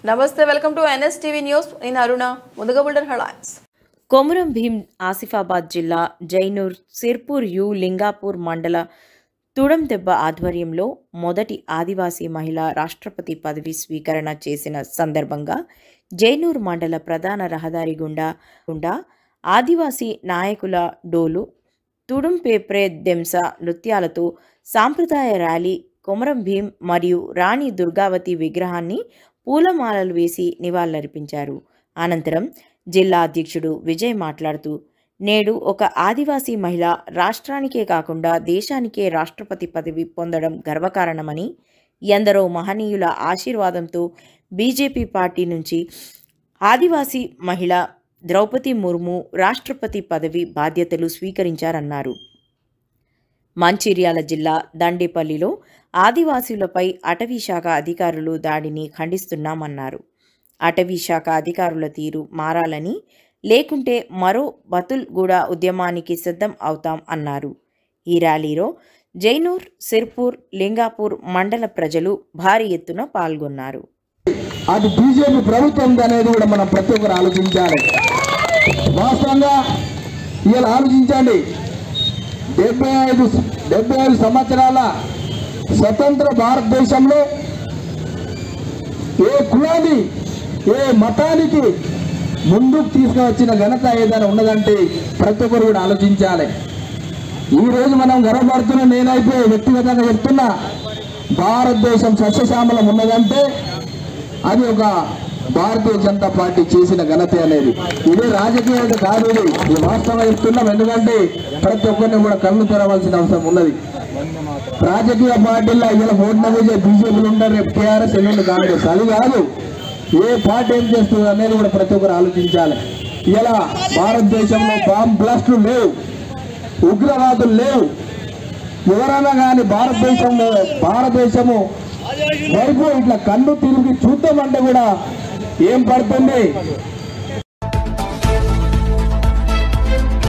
నమస్తే welcome to NSTV news నేను అరుణ ముందుగా బుల్డర్ హెడ్లైన్స్ కొమురం భీం ఆసిఫాబాద్ జిల్లా జైనూర్ సిర్పూర్ యు లింగాపూర్ మండల తుడందెబ్బ ఆధ్వర్యంలో మొదటి ఆదివాసీ మహిళ రాష్ట్రపతి పదవి స్వీకరణ చేసిన సందర్భంగా జైనూర్ మండల ప్రధాన రహదారి గుండా గుండా ఆదివాసీ నాయకుల డోలు తుడుంపేప్రే దెంస నృత్యాలతో సాంప్రదాయ ర్యాలీ కొమరం భీం మరియు రాణి దుర్గావతి విగ్రహాన్ని పూలమాలలు వేసి నివాళులర్పించారు అనంతరం జిల్లా అధ్యక్షుడు విజయ్ మాట్లాడుతూ నేడు ఒక ఆదివాసీ మహిళ రాష్ట్రానికే కాకుండా దేశానికే రాష్ట్రపతి పదవి పొందడం గర్వకారణమని ఎందరో మహనీయుల ఆశీర్వాదంతో బీజేపీ పార్టీ నుంచి ఆదివాసీ మహిళ ద్రౌపది ముర్ము రాష్ట్రపతి పదవి బాధ్యతలు స్వీకరించారన్నారు మంచిర్యాల జిల్లా దండేపల్లిలో ఆదివాసీలపై అటవీ శాఖ అధికారులు దాడిని ఖండిస్తున్నామన్నారు అటవీ శాఖ అధికారుల తీరు మారాలని లేకుంటే మరో బతుల్గూడ ఉద్యమానికి సిద్ధం అవుతాం అన్నారు ఈ ర్యాలీలో జైనూర్ సిర్పూర్ లింగాపూర్ మండల ప్రజలు భారీ ఎత్తున పాల్గొన్నారు అది బీజేపీ ప్రభుత్వం అనేది కూడా మనం ప్రతి ఒక్కరు ఆలోచించాలి వాస్తవంగా ఇవాళ ఆలోచించండి డెబ్బై ఐదు డెబ్బై ఐదు సంవత్సరాల స్వతంత్ర భారతదేశంలో ఏ కులాన్ని ఏ మతానికి ముందుకు తీసుకువచ్చిన ఘనత ఏదైనా ఉన్నదంటే ప్రతి ఒక్కరు కూడా ఆలోచించాలి ఈ రోజు మనం గర్వపడుతున్న నేనైతే వ్యక్తిగతంగా చెప్తున్నా భారతదేశం సస్యశ్యామలం ఉన్నదంటే అది ఒక భారతీయ జనతా పార్టీ చేసిన ఘనత అనేది ఇదే రాజకీయం కాదు ఇది ఇది వాస్తవంగా చెప్తున్నాం ఎందుకంటే ప్రతి ఒక్కరిని కూడా కళ్ళు తెరవలసిన అవసరం ఉన్నది రాజకీయ పార్టీల్లో ఇలా ఓట్ల మీద బీజేపీలు ఉంటారు రేపు టీఆర్ఎస్ ఎల్లుండి కాంగ్రెస్ అది కాదు ఏ పార్టీ ఏం చేస్తుంది అనేది కూడా ప్రతి ఒక్కరు ఆలోచించాలి ఇలా భారతదేశంలో బాంబ్ బ్లాస్టులు లేవు ఉగ్రవాదులు లేవు ఎవరైనా కానీ భారతదేశంలో భారతదేశము వైపు ఇట్లా కన్ను తిరిగి చూద్దామంటే కూడా ఏం పడుతుంది